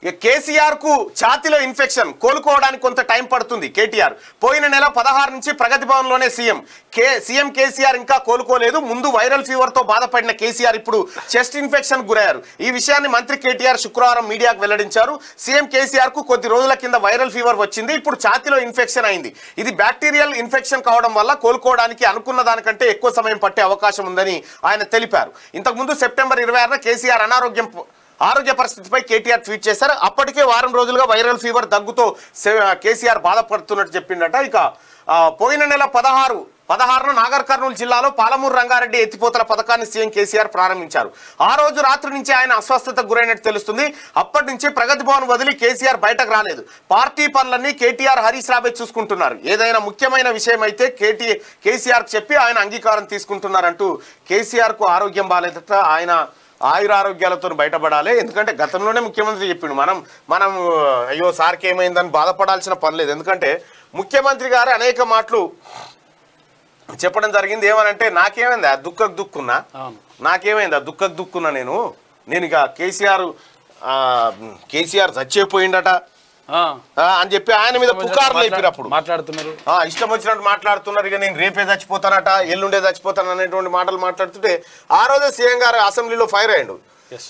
ఇక కేసీఆర్ కు ఛాతిలో ఇన్ఫెక్షన్ కోలుకోవడానికి కొంత టైం పడుతుంది కేటీఆర్ పోయిన నెల పదహారు నుంచి ప్రగతి భవన్ లోనే సీఎం కే సీఎం కేసీఆర్ ఇంకా కోలుకోలేదు ముందు వైరల్ ఫీవర్ తో బాధపడిన కేసీఆర్ ఇప్పుడు చెస్ట్ ఇన్ఫెక్షన్ గురయ్యారు ఈ విషయాన్ని మంత్రి కేటీఆర్ శుక్రవారం మీడియాకు వెల్లడించారు సీఎం కేసీఆర్ కు కొద్ది రోజుల కింద వైరల్ ఫీవర్ వచ్చింది ఇప్పుడు ఛాతిలో ఇన్ఫెక్షన్ అయింది ఇది బ్యాక్టీరియల్ ఇన్ఫెక్షన్ కావడం వల్ల కోలుకోవడానికి అనుకున్న దానికంటే ఎక్కువ సమయం పట్టే అవకాశం ఉందని ఆయన తెలిపారు ఇంతకుముందు సెప్టెంబర్ ఇరవై ఆరున కేసీఆర్ అనారోగ్యం ఆరోగ్య పరిస్థితిపై కేటీఆర్ ట్వీట్ చేశారు అప్పటికే వారం రోజులుగా వైరల్ ఫీవర్ దగ్గుతో సె- కేసీఆర్ బాధపడుతున్నట్టు చెప్పిండట ఇక ఆ, పోయిన నెల పదహారు పదహారున నాగర్ కర్నూలు జిల్లాలో పాలమూరు రంగారెడ్డి ఎత్తిపోతల పథకాన్ని సీఎం కేసీఆర్ ప్రారంభించారు ఆ రోజు రాత్రి నుంచి ఆయన అస్వస్థతకు గురైనట్టు తెలుస్తుంది అప్పటి నుంచి ప్రగతి భవన్ వదిలి కేసీఆర్ బయటకు రాలేదు పార్టీ పనులన్నీ కేటీఆర్ హరీష్ రాబే చూసుకుంటున్నారు ఏదైనా ముఖ్యమైన విషయం అయితే కేటీ కేసీఆర్ చెప్పి ఆయన అంగీకారం తీసుకుంటున్నారంటూ కేసీఆర్ కు ఆరోగ్యం బాగాలేదట ఆయన ఆయురారోగ్యాలతో బయటపడాలి ఎందుకంటే గతంలోనే ముఖ్యమంత్రి చెప్పిండు మనం మనం అయ్యో సార్కి ఏమైందని బాధపడాల్సిన పని లేదు ఎందుకంటే ముఖ్యమంత్రి గారు అనేక మాటలు చెప్పడం జరిగింది ఏమనంటే నాకేమైంది ఆ దుఃఖకు దుక్కున్నా అవును నాకేమైంది ఆ దుఃఖకు దుక్కున్నా నేను నేను ఇక కేసీఆర్ ఆ, కేసీఆర్ చచ్చిపోయిండట ఆ. ఆ, అని చెప్పి ఆయన మీద పుకార్లు లేపారు అప్పుడు మాట్లాడుతున్నారు ఆ, ఇష్టం వచ్చినట్టు మాట్లాడుతున్నారు ఇక నేను రేపే చచ్చిపోతానట ఎల్లుండే చచ్చిపోతాను అనేటువంటి మాటలు మాట్లాడుతుంటే ఆ రోజే సీఎం గారు అసెంబ్లీలో ఫైర్ అయ్యిండు ఎస్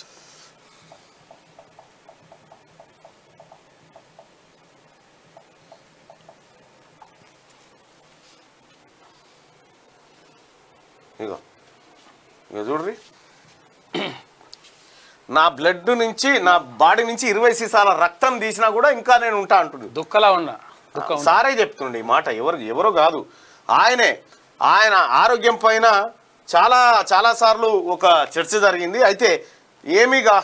ఇగో ఇగో చూడ్రి నా బ్లడ్ నుంచి నా బాడీ నుంచి ఇరవై సీసాల రక్తం తీసినా కూడా ఇంకా నేను ఉంటా అంటుంది దుఃఖలా ఉన్నా దుఃఖం ఉన్నా. సారే చెప్తుండే ఈ మాట ఎవరు ఎవరో కాదు ఆయనే ఆయన ఆరోగ్యం పైన చాలా చాలా సార్లు ఒక చర్చ జరిగింది అయితే ఏమీగా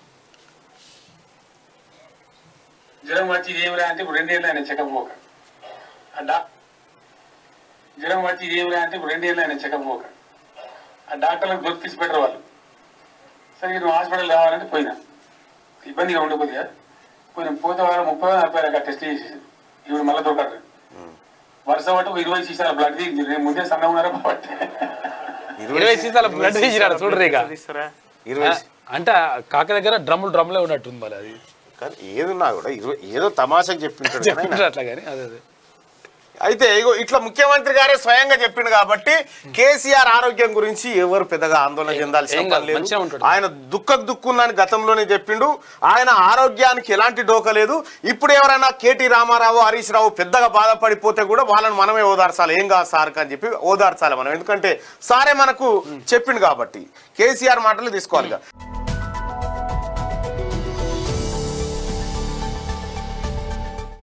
జ్వరం వచ్చి ఏమిరా అంటే ఇప్పుడు రెండేళ్ళు ఆయన చెకప్ పోక ఆ డా- జ్వరం వచ్చి ఏమిరా అంటే ఇప్పుడు రెండేళ్ళు ఆయన చెకప్ పోక ఆ డాక్టర్లకు దొరికిసి పెట్టరు వాళ్ళు సరే నువ్వు హాస్పిటల్ రావాలంటే పోయినా ఇబ్బందిగా ఉండే కొద్దిగా పోయినా పోతే వాళ్ళు ముప్పై వేలు నలభై వేల టెస్ట్ చేసేసారు ఇప్పుడు మళ్ళీ దొరకరు వరుస పట్టు ఒక ఇరవై సీసాల బ్లడ్ తీసి నేను ముందే సన్న ఉన్నారా కాబట్టి ఇరవై సీసాల బ్లడ్ తీసిరాడు చూడరు ఇక తీస్తారా? ఇరవై ఆ, అంటే కాక దగ్గర డ్రమ్ములు డ్రమ్లే ఉన్నట్టుంది మరి అది కాదు ఏదున్నా కూడా ఇరవై ఏదో తమాషాకి చెప్పింటాడు కానీ ఆయన. చెప్పిండ్రు అట్లా కానీ అదే అదే అయితే ఇగో ఇట్లా ముఖ్యమంత్రి గారే స్వయంగా చెప్పిండు కాబట్టి కేసీఆర్ ఆరోగ్యం గురించి ఎవరు పెద్దగా ఆందోళన చెందాల్సిన ఏం పని కాదు, లేదు మంచిగా ఉంటాడు. ఆయన దుఃఖకు దుక్కున్నాని గతంలోనే చెప్పిండు ఆయన ఆరోగ్యానికి ఎలాంటి డోక లేదు ఇప్పుడు ఎవరైనా కేటీ రామారావు హరీష్ రావు పెద్దగా బాధపడిపోతే కూడా వాళ్ళని మనమే ఓదార్చాలి ఏం కాదు సార్ అని చెప్పి ఓదార్చాలి మనం ఎందుకంటే సారే మనకు చెప్పిండు కాబట్టి కేసీఆర్ మాటలు తీసుకోవాలి ఇక.